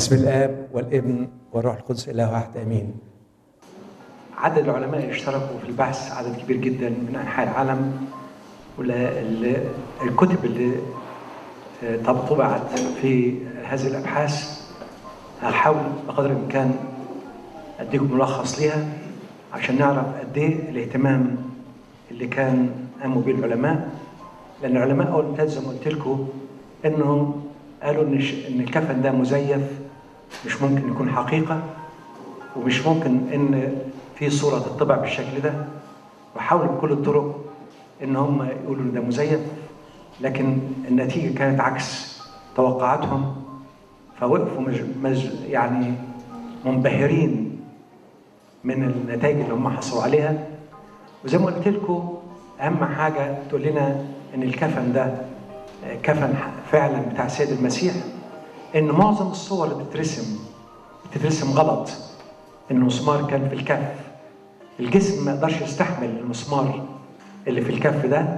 باسم الاب والابن والروح القدس اله واحد امين. عدد العلماء اللي اشتركوا في البحث عدد كبير جدا من انحاء العالم والكتب اللي طبعت في هذه الابحاث هحاول بقدر الامكان اديكم ملخص ليها عشان نعرف قد ايه الاهتمام اللي كان قاموا به العلماء لان العلماء اول ما زي ما قلت لكم انهم قالوا ان ان الكفن ده مزيف مش ممكن يكون حقيقه ومش ممكن ان في صوره تطبع بالشكل ده وحاولوا بكل الطرق ان هم يقولوا ان ده مزيف لكن النتيجه كانت عكس توقعاتهم فوقفوا مج... مج... يعني منبهرين من النتائج اللي هم حصلوا عليها وزي ما قلت لكم اهم حاجه تقول لنا ان الكفن ده كفن فعلا بتاع السيد المسيح ان معظم الصور اللي بتترسم بتترسم غلط ان المسمار كان في الكف الجسم ما يقدرش يستحمل المسمار اللي في الكف ده